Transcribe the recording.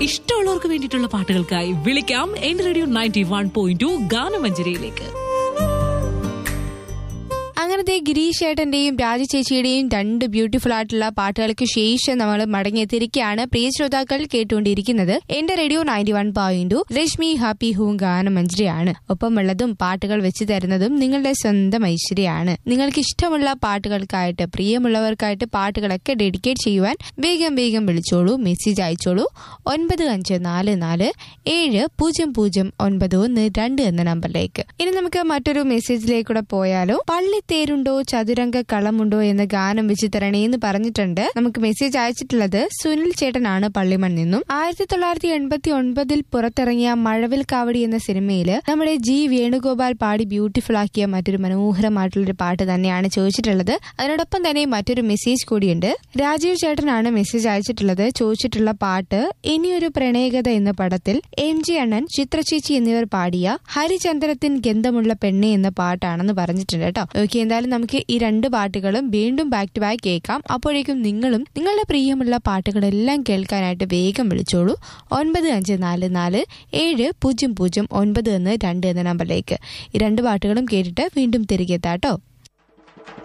ഇഷ്ടമുള്ളവർക്ക് വേണ്ടിയിട്ടുള്ള പാട്ടുകൾക്കായി വിളിക്കാം എന്റെ radio ninety one point two ഗാനമഞ്ജരിയിലേക്ക് അങ്ങനത്തെ ഗിരീഷ് ഏട്ടന്റെയും രാജ ചേച്ചിയുടെയും രണ്ട് ബ്യൂട്ടിഫുൾ ആയിട്ടുള്ള പാട്ടുകൾക്ക് ശേഷം നമ്മൾ മടങ്ങിയെത്തിയിരിക്കുകയാണ് പ്രിയ ശ്രോതാക്കൾ കേട്ടുകൊണ്ടിരിക്കുന്നത് എന്റെ radio ninety one point Reshmi happy ഹൂം ഗാനമഞ്ജരിയാണ് ഒപ്പം ഉള്ളതും പാട്ടുകൾ വെച്ച് തരുന്നതും നിങ്ങളുടെ സ്വന്തം ഐശ്വര്യമാണ് നിങ്ങൾക്ക് ഇഷ്ടമുള്ള പാട്ടുകൾക്കായിട്ട് പ്രിയമുള്ളവർക്കായിട്ട് പാട്ടുകളൊക്കെ ഡെഡിക്കേറ്റ് ചെയ്യുവാൻ വേഗം വേഗം വിളിച്ചോളൂ മെസ്സേജ് അയച്ചോളൂ ഒൻപത് അഞ്ച് നാല് നാല് ഏഴ് പൂജ്യം പൂജ്യം ഒൻപത് ഒന്ന് രണ്ട് എന്ന നമ്പറിലേക്ക് ഇനി നമുക്ക് മറ്റൊരു മെസ്സേജിലേക്കൂടെ പോയാലോ പള്ളിത്തേരുണ്ടോ ചതുരംഗ കളമുണ്ടോ എന്ന ഗാനം വെച്ച് തരണേ എന്ന് പറഞ്ഞിട്ടുണ്ട് നമുക്ക് മെസ്സേജ് അയച്ചിട്ടുള്ളത് സുനിൽ ചേട്ടനാണ് പള്ളിമൺ നിന്നും ആയിരത്തി തൊള്ളായിരത്തി എൺപത്തി ഒൻപതിൽ പുറത്തിറങ്ങിയ മഴവിൽ കാവടി എന്ന സിനിമയില് നമ്മുടെ ജി വേണുഗോപാൽ പാടി ബ്യൂട്ടിഫുൾ ആക്കിയ മറ്റൊരു മനോഹരമായിട്ടുള്ള ഒരു പാട്ട് തന്നെയാണ് ചോദിച്ചിട്ടുള്ളത് അതിനോടൊപ്പം തന്നെ മറ്റൊരു മെസ്സേജ് കൂടിയുണ്ട് രാജീവ് ചേട്ടനാണ് മെസ്സേജ് അയച്ചിട്ടുള്ളത് ചോദിച്ചിട്ടുള്ള പാട്ട് ഇനിയൊരു പ്രണയകഥ എന്ന പടത്തിൽ എം ജി അണ്ണൻ ചിത്രചേച്ചി എന്നിവർ പാടിയ ഹരിചന്ദ്രത്തിൻ ഗന്ധമുള്ള പെണ്ണെ എന്ന പാട്ടാണെന്ന് പറഞ്ഞിട്ടുണ്ട് കേട്ടോ ഓക്കെ എന്തായാലും നമുക്ക് ഈ രണ്ട് പാട്ടുകളും വീണ്ടും ബാക്ക് ടു ബാക്ക് കേൾക്കാം അപ്പോഴേക്കും നിങ്ങളും നിങ്ങളുടെ പ്രിയമുള്ള പാട്ടുകളെല്ലാം കേൾക്കാനായിട്ട് വേഗം വിളിച്ചോളൂ ഒൻപത് അഞ്ച് നാല് നാല് ഏഴ് പൂജ്യം പൂജ്യം ഒൻപത് എന്ന് രണ്ട് എന്ന നമ്പറിലേക്ക് ഈ രണ്ട് പാട്ടുകളും കേട്ടിട്ട് വീണ്ടും തിരികെ എത്താട്ടോ